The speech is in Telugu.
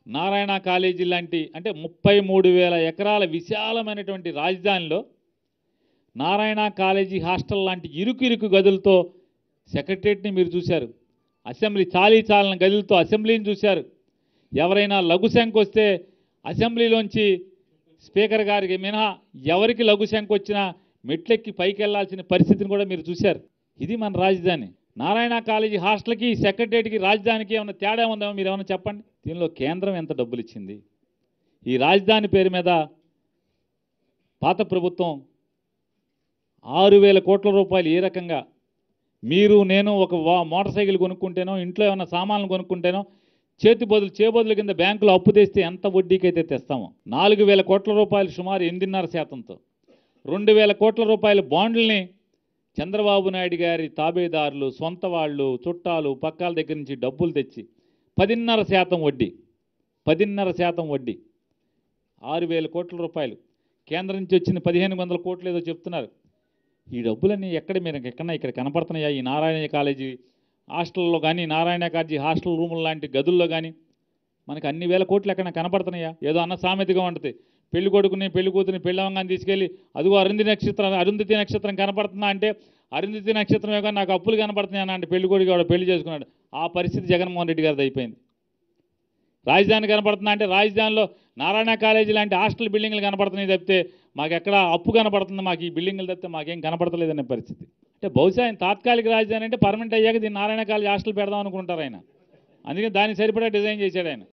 నారాయణ కాలేజీ లాంటి అంటే ముప్పై మూడు వేల ఎకరాల విశాలమైనటువంటి రాజధానిలో నారాయణ కాలేజీ హాస్టల్ లాంటి ఇరుకు ఇరుకు గదులతో సెక్రటరియట్ని మీరు చూశారు అసెంబ్లీ చాలీ చాలని గదులతో అసెంబ్లీని చూశారు ఎవరైనా లఘు శంఖ వస్తే అసెంబ్లీలోంచి స్పీకర్ గారికి మినహా ఎవరికి లఘు శంఖ వచ్చినా మెట్లెక్కి పైకి వెళ్లాల్సిన పరిస్థితిని కూడా మీరు చూశారు ఇది మన రాజధాని నారాయణ కాలేజీ హాస్టల్కి సెక్రటరియట్కి రాజధానికి ఏమైనా తేడా ఉందేమో మీరు ఏమైనా చెప్పండి దీనిలో కేంద్రం ఎంత డబ్బులు ఇచ్చింది ఈ రాజధాని పేరు మీద పాత ప్రభుత్వం ఆరు వేల కోట్ల రూపాయలు ఏ రకంగా మీరు నేను ఒక వా- మోటార్ సైకిల్ కొనుక్కుంటేనో ఇంట్లో ఏమైనా సామాన్లు కొనుక్కుంటేనో చేతి బదులు చేబదుల కింద బ్యాంకులో అప్పు తెస్తే ఎంత వడ్డీకి అయితే తెస్తామో నాలుగు వేల కోట్ల రూపాయలు సుమారు ఎనిమిదిన్నర శాతంతో రెండు వేల కోట్ల రూపాయల బాండ్లని చంద్రబాబు నాయుడు గారి తాబేదారులు సొంత వాళ్ళు చుట్టాలు పక్కాల దగ్గర నుంచి డబ్బులు తెచ్చి పదిన్నర శాతం వడ్డీ పదిన్నర శాతం వడ్డీ ఆరు వేల కోట్ల రూపాయలు కేంద్రం నుంచి వచ్చింది పదిహేను వందల కోట్లు ఏదో చెప్తున్నారు ఈ డబ్బులన్నీ ఎక్కడ మీరు ఎక్కడన్నా ఇక్కడ కనపడుతున్నాయా ఈ నారాయణ కాలేజీ హాస్టల్లో కానీ నారాయణ కాలేజీ హాస్టల్ రూముల లాంటి గదుల్లో కానీ మనకి అన్ని వేల కోట్లు ఎక్కడ కనపడుతున్నాయా ఏదో అన్న సామెతగా ఉంటుంది పెళ్లి కొడుకుని పెళ్లి కూతురిని పెళ్లి అవంగాన్ని తీసుకెళ్ళి అదిగో అరుంధి నక్షత్రం అరుంధతి నక్షత్రం కనపడుతుందా అంటే అరుంధతి నక్షత్రమే కానీ నాకు అప్పులు కనపడుతున్నాయి అన్న అంటే పెళ్లి కొడుకు వాడు పెళ్లి చేసుకున్నాడు ఆ పరిస్థితి జగన్మోహన్ రెడ్డి గారిది అయిపోయింది రాజధాని కనపడుతుందా అంటే రాజధానిలో నారాయణ కాలేజీ లాంటి హాస్టల్ బిల్డింగ్లు కనపడుతున్నాయి తప్పితే మాకు ఎక్కడ అప్పు కనపడుతుంది మాకు ఈ బిల్డింగ్లు తప్పితే మాకేం కనపడతలేదనే పరిస్థితి అంటే బహుశా ఆయన తాత్కాలిక రాజధాని అంటే పర్మనెంట్ అయ్యాక దీన్ని నారాయణ కాలేజీ హాస్టల్ పెడదాం అనుకుంటారు ఆయన అందుకే దానికి సరిపడా డిజైన్ చేశాడు ఆయన